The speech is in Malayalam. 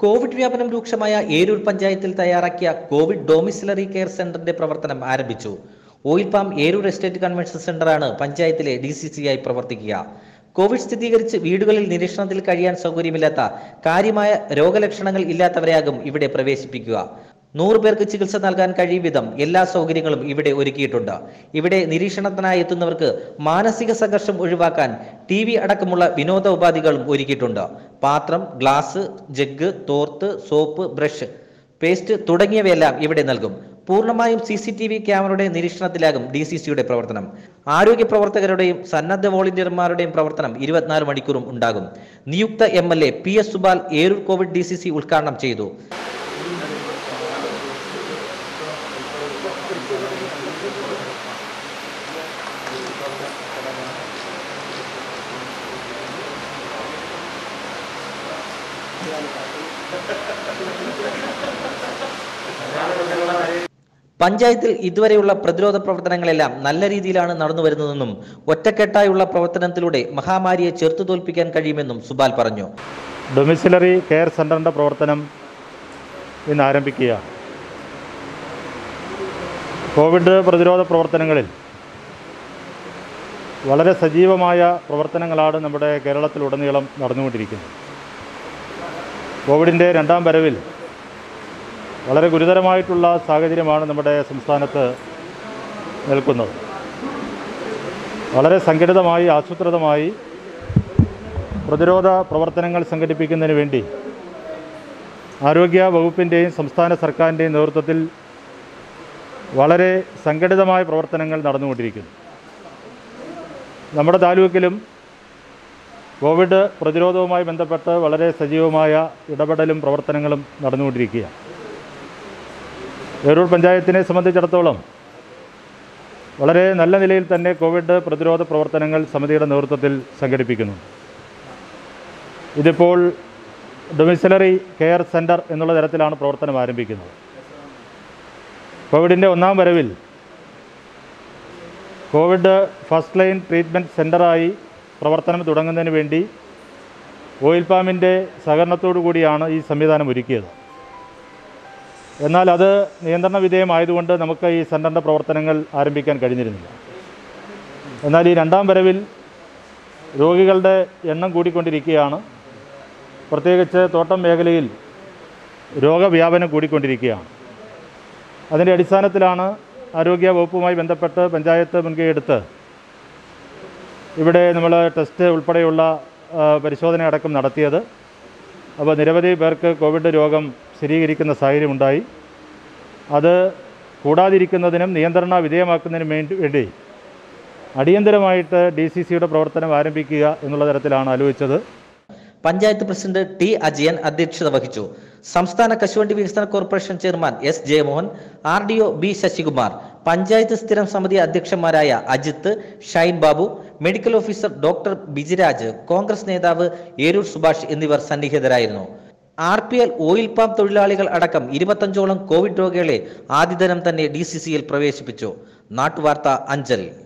കോവിഡ് വ്യാപനം രൂക്ഷമായ ഏരൂർ പഞ്ചായത്തിൽ തയ്യാറാക്കിയ കോവിഡ് ഡൊമിസിലറി കെയർ സെന്ററിന്റെ പ്രവർത്തനം ആരംഭിച്ചു oil palm Eroor estate convention സെന്ററാണ് പഞ്ചായത്തിലെ ഡി സി സി ആയി പ്രവർത്തിക്കുക കോവിഡ് സ്ഥിരീകരിച്ച് വീടുകളിൽ നിരീക്ഷണത്തിൽ കഴിയാൻ സൗകര്യമില്ലാത്ത കാര്യമായ രോഗലക്ഷണങ്ങൾ ഇല്ലാത്തവരെയാകും ഇവിടെ പ്രവേശിപ്പിക്കുക നൂറ് പേർക്ക് ചികിത്സ നൽകാൻ കഴിയും വിധം എല്ലാ സൗകര്യങ്ങളും ഇവിടെ ഒരുക്കിയിട്ടുണ്ട് ഇവിടെ നിരീക്ഷണത്തിനായി എത്തുന്നവർക്ക് മാനസിക സംഘർഷം ഒഴിവാക്കാൻ ടി വി അടക്കമുള്ള വിനോദ ഉപാധികളും ഒരുക്കിയിട്ടുണ്ട് പാത്രം ഗ്ലാസ് ജഗ് തോർത്ത് സോപ്പ് ബ്രഷ് പേസ്റ്റ് തുടങ്ങിയവയെല്ലാം ഇവിടെ നൽകും പൂർണ്ണമായും സി സി ടി വി ക്യാമറയുടെ നിരീക്ഷണത്തിലാകും ഡി സി സിയുടെ പ്രവർത്തനം ആരോഗ്യ പ്രവർത്തകരുടെയും സന്നദ്ധ വോളണ്ടിയർമാരുടെയും പ്രവർത്തനം ഇരുപത്തിനാല് മണിക്കൂറും ഉണ്ടാകും നിയുക്ത M L A P S Supal Eroor Covid D C C ഉദ്ഘാടനം ചെയ്തു പഞ്ചായത്തിൽ ഇതുവരെയുള്ള പ്രതിരോധ പ്രവർത്തനങ്ങളെല്ലാം നല്ല രീതിയിലാണ് നടന്നു വരുന്നതെന്നും ഒറ്റക്കെട്ടായുള്ള പ്രവർത്തനത്തിലൂടെ മഹാമാരിയെ ചെറുത്തു തോൽപ്പിക്കാൻ കഴിയുമെന്നും സുബാൽ പറഞ്ഞു ഡൊമിസിലറി കെയർ സെൻ്ററിൻ്റെ പ്രവർത്തനം ഇന്ന് ആരംഭിക്കുക കോവിഡ് പ്രതിരോധ പ്രവർത്തനങ്ങളിൽ വളരെ സജീവമായ പ്രവർത്തനങ്ങളാണ് നമ്മുടെ കേരളത്തിലുടനീളം നടന്നുകൊണ്ടിരിക്കുന്നത് കോവിഡിൻ്റെ രണ്ടാം വരവിൽ വളരെ ഗുരുതരമായിട്ടുള്ള സാഹചര്യമാണ് നമ്മുടെ സംസ്ഥാനത്ത് നിൽക്കുന്നത് വളരെ സംഘടിതമായി ആസൂത്രിതമായി പ്രതിരോധ പ്രവർത്തനങ്ങൾ സംഘടിപ്പിക്കുന്നതിന് വേണ്ടി ആരോഗ്യ വകുപ്പിൻ്റെയും സംസ്ഥാന സർക്കാരിൻ്റെയും നേതൃത്വത്തിൽ വളരെ സംഘടിതമായ പ്രവർത്തനങ്ങൾ നടന്നുകൊണ്ടിരിക്കുന്നു നമ്മുടെ താലൂക്കിലും കോവിഡ് പ്രതിരോധവുമായി ബന്ധപ്പെട്ട് വളരെ സജീവമായ ഇടപെടലും പ്രവർത്തനങ്ങളും നടന്നുകൊണ്ടിരിക്കുകയാണ് ഏരൂർ പഞ്ചായത്തിനെ സംബന്ധിച്ചിടത്തോളം വളരെ നല്ല നിലയിൽ തന്നെ കോവിഡ് പ്രതിരോധ പ്രവർത്തനങ്ങൾ സമിതിയുടെ നേതൃത്വത്തിൽ സംഘടിപ്പിക്കുന്നു ഇതിപ്പോൾ ഡൊമിസിലറി കെയർ സെൻറ്റർ എന്നുള്ള തരത്തിലാണ് പ്രവർത്തനം ആരംഭിക്കുന്നത് കോവിഡിൻ്റെ ഒന്നാം വരവിൽ കോവിഡ് ഫസ്റ്റ് ലൈൻ ട്രീറ്റ്മെൻറ്റ് സെൻ്ററായി പ്രവർത്തനം തുടങ്ങുന്നതിന് വേണ്ടി ഓയിൽ പാമിൻ്റെ സഹകരണത്തോടു കൂടിയാണ് ഈ സംവിധാനം ഒരുക്കിയത് എന്നാൽ അത് നിയന്ത്രണ വിധേയമായതുകൊണ്ട് നമുക്ക് ഈ സെൻ്ററിൻ്റെ പ്രവർത്തനങ്ങൾ ആരംഭിക്കാൻ കഴിഞ്ഞിരുന്നില്ല എന്നാൽ ഈ രണ്ടാം വരവിൽ രോഗികളുടെ എണ്ണം കൂടിക്കൊണ്ടിരിക്കുകയാണ് പ്രത്യേകിച്ച് തോട്ടം മേഖലയിൽ രോഗവ്യാപനം കൂടിക്കൊണ്ടിരിക്കുകയാണ് അതിൻ്റെ അടിസ്ഥാനത്തിലാണ് ആരോഗ്യ വകുപ്പുമായി ബന്ധപ്പെട്ട് പഞ്ചായത്ത് മുൻകൈയെടുത്ത് ഇവിടെ നമ്മൾ ടെസ്റ്റ് ഉൾപ്പെടെയുള്ള ആ, പരിശോധന അടക്കം നടത്തിയത് അപ്പോൾ നിരവധി പേർക്ക് കോവിഡ് രോഗം സ്ഥിരീകരിക്കുന്ന സാഹചര്യമുണ്ടായി അത് കൂടാതിരിക്കുന്നതിനും നിയന്ത്രണ വിധേയമാക്കുന്നതിനും വേണ്ടി വേണ്ടി അടിയന്തരമായിട്ട് ഡി സി സിയുടെ പ്രവർത്തനം ആരംഭിക്കുക എന്നുള്ള തരത്തിലാണ് ആലോചിച്ചത് പഞ്ചായത്ത് പ്രസിഡന്റ് ടി അജയൻ അധ്യക്ഷത വഹിച്ചു സംസ്ഥാന കശുവണ്ടി വികസന corporation chairman S Jayamohan R D O B Sasikumar panchayat സ്ഥിരം സമിതി അധ്യക്ഷന്മാരായ Ajith Shine Babu medical officer doctor Bijiraj Congress നേതാവ് ഏരൂർ സുഭാഷ് എന്നിവർ സന്നിഹിതരായിരുന്നു R P L oil palm തൊഴിലാളികൾ അടക്കം ഇരുപത്തഞ്ചോളം കോവിഡ് രോഗികളെ ആദ്യ ദിനം തന്നെ ഡി സി സിയിൽ പ്രവേശിപ്പിച്ചു നാട്ടുവാർത്ത അഞ്ചൽ